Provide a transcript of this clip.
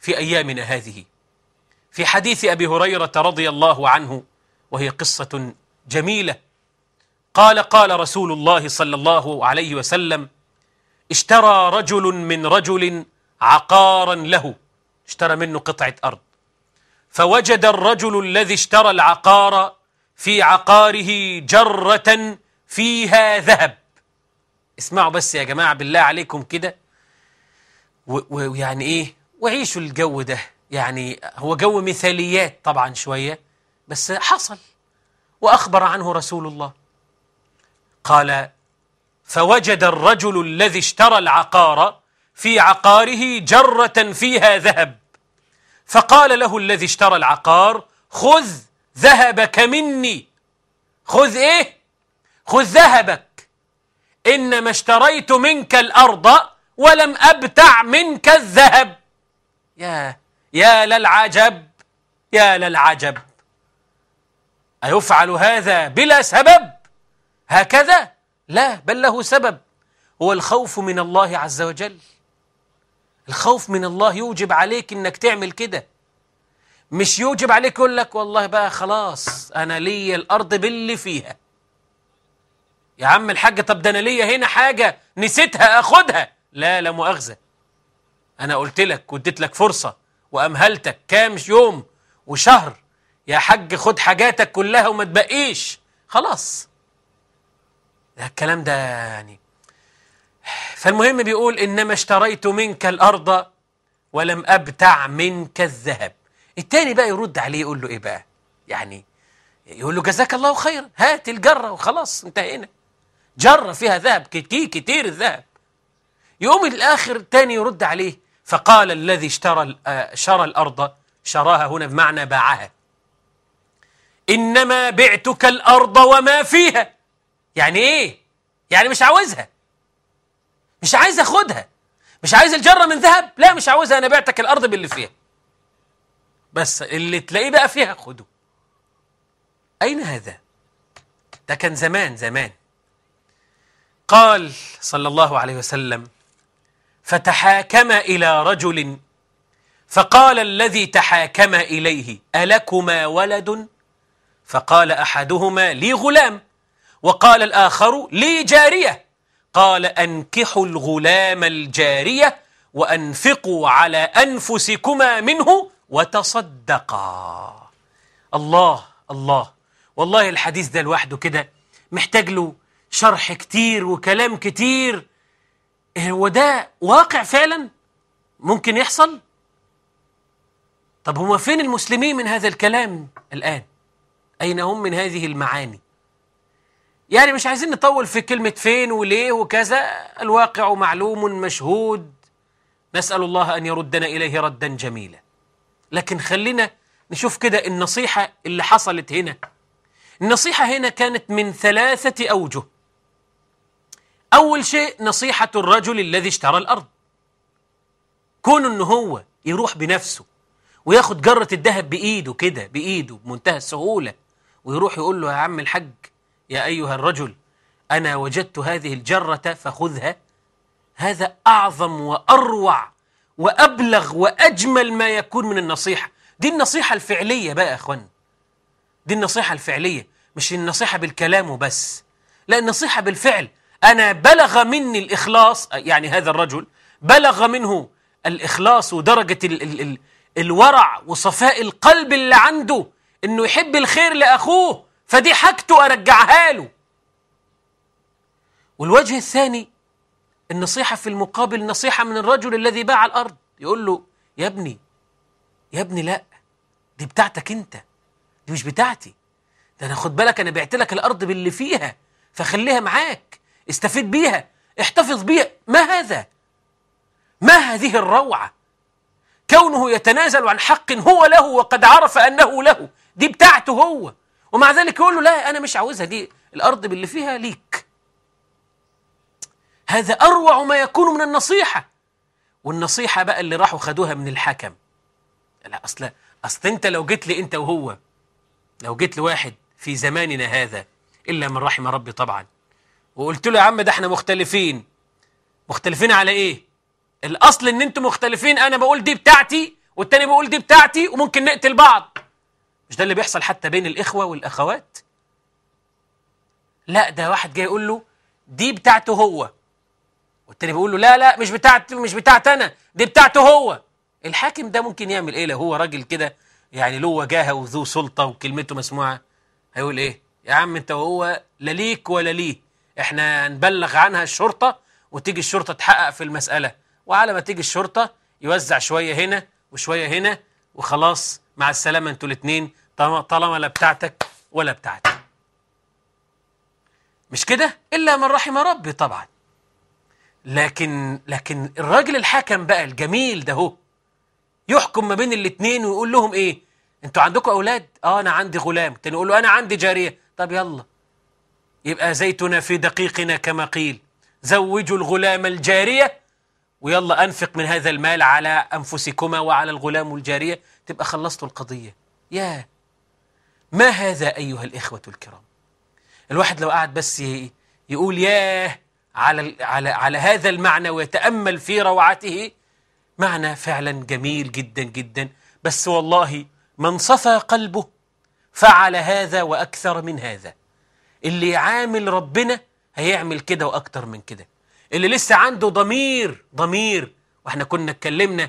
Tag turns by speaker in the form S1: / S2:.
S1: في أيامنا هذه في حديث أبي هريرة رضي الله عنه وهي قصة جميلة قال قال رسول الله صلى الله عليه وسلم اشترى رجل من رجل عقارا له اشترى منه قطعة أرض فوجد الرجل الذي اشترى العقار في عقاره جرة فيها ذهب اسمعوا بس يا جماعة بالله عليكم كده ويعني ايه وعيشوا الجو ده يعني هو جو مثاليات طبعا شوية بس حصل وأخبر عنه رسول الله قال فوجد الرجل الذي اشترى العقار في عقاره جرة فيها ذهب فقال له الذي اشترى العقار خذ ذهبك مني خذ ايه خذ ذهبك انما اشتريت منك الارض ولم ابتع منك الذهب يا يا للعجب يا للعجب ايفعل هذا بلا سبب هكذا لا بل له سبب هو الخوف من الله عز وجل الخوف من الله يوجب عليك انك تعمل كده مش يوجب عليك يقول لك والله بقى خلاص انا ليا الارض باللي فيها يا عم الحاج طب ده انا ليا هنا حاجه نسيتها اخدها لا لا مؤاخذه انا قلت لك واديت لك فرصه وامهلتك كام يوم وشهر يا حاج خد حاجاتك كلها وما تبقيش خلاص ده الكلام ده يعني فالمهم بيقول إنما اشتريت منك الأرض ولم أبتع منك الذهب التاني بقى يرد عليه يقول له إيه بقى يعني يقول له جزاك الله خيرا هات الجرة وخلاص انتهينا جرة فيها ذهب كتير كتير الذهب يقوم الآخر التاني يرد عليه فقال الذي اشترى شرى الأرض شراها هنا بمعنى باعها إنما بعتك الأرض وما فيها يعني إيه؟ يعني مش عاوزها مش عايز أخدها مش عايز الجرة من ذهب لا مش عاوزها أنا بعتك الأرض باللي فيها بس اللي تلاقيه بقى فيها خده أين هذا؟ ده كان زمان زمان قال صلى الله عليه وسلم فتحاكم إلى رجل فقال الذي تحاكم إليه ألكما ولد؟ فقال أحدهما لي غلام وقال الآخر لي جارية قال أنكحوا الغلام الجارية وأنفقوا على أنفسكما منه وتصدقا الله الله والله الحديث ده لوحده كده محتاج له شرح كتير وكلام كتير هو ده واقع فعلا ممكن يحصل طب هما فين المسلمين من هذا الكلام الآن أين هم من هذه المعاني يعني مش عايزين نطول في كلمة فين وليه وكذا الواقع معلوم مشهود نسأل الله أن يردنا إليه ردا جميلا لكن خلينا نشوف كده النصيحة اللي حصلت هنا النصيحة هنا كانت من ثلاثة أوجه أول شيء نصيحة الرجل الذي اشترى الأرض كون أنه هو يروح بنفسه وياخد جرة الذهب بإيده كده بإيده بمنتهى السهولة ويروح يقول له يا عم الحج يا أيها الرجل أنا وجدت هذه الجرة فخذها هذا أعظم وأروع وأبلغ وأجمل ما يكون من النصيحة دي النصيحة الفعلية بقى يا أخوان دي النصيحة الفعلية مش النصيحة بالكلام وبس لا النصيحة بالفعل أنا بلغ مني الإخلاص يعني هذا الرجل بلغ منه الإخلاص ودرجة ال ال ال الورع وصفاء القلب اللي عنده إنه يحب الخير لأخوه فدي حاجته أرجعها له والوجه الثاني النصيحة في المقابل نصيحة من الرجل الذي باع الأرض يقول له يا ابني يا ابني لا دي بتاعتك انت دي مش بتاعتي ده انا خد بالك انا بعت لك الارض باللي فيها فخليها معاك استفيد بيها احتفظ بيها ما هذا ما هذه الروعة كونه يتنازل عن حق هو له وقد عرف أنه له دي بتاعته هو ومع ذلك يقول له لا أنا مش عاوزها دي الأرض باللي فيها ليك هذا أروع ما يكون من النصيحة والنصيحة بقى اللي راحوا خدوها من الحكم لا أصل أصل أنت لو جيت لي أنت وهو لو جيت لواحد في زماننا هذا إلا من رحم ربي طبعا وقلت له يا عم ده احنا مختلفين مختلفين على ايه الاصل ان انتم مختلفين انا بقول دي بتاعتي والتاني بيقول دي بتاعتي وممكن نقتل بعض مش ده اللي بيحصل حتى بين الإخوة والأخوات لا ده واحد جاي يقول له دي بتاعته هو والتاني بيقول له لا لا مش بتاعتي مش بتاعت انا دي بتاعته هو الحاكم ده ممكن يعمل ايه لو هو راجل كده يعني له وجاهه وذو سلطه وكلمته مسموعه هيقول ايه يا عم انت وهو لا ليك ولا ليه احنا نبلغ عنها الشرطه وتيجي الشرطه تحقق في المساله وعلى ما تيجي الشرطه يوزع شويه هنا وشويه هنا وخلاص مع السلامه انتوا الاثنين طالما لا بتاعتك ولا بتاعتي مش كده الا من رحم ربي طبعا لكن لكن الراجل الحكم بقى الجميل ده هو يحكم ما بين الاثنين ويقول لهم ايه انتوا عندكم اولاد اه انا عندي غلام تاني يقول له انا عندي جاريه طب يلا يبقى زيتنا في دقيقنا كما قيل زوجوا الغلام الجاريه ويلا انفق من هذا المال على انفسكما وعلى الغلام والجاريه تبقى خلصتوا القضيه يا ما هذا ايها الاخوه الكرام الواحد لو قعد بس يقول ياه على على على هذا المعنى ويتامل في روعته معنى فعلا جميل جدا جدا بس والله من صفى قلبه فعل هذا واكثر من هذا اللي يعامل ربنا هيعمل كده واكتر من كده اللي لسه عنده ضمير ضمير واحنا كنا اتكلمنا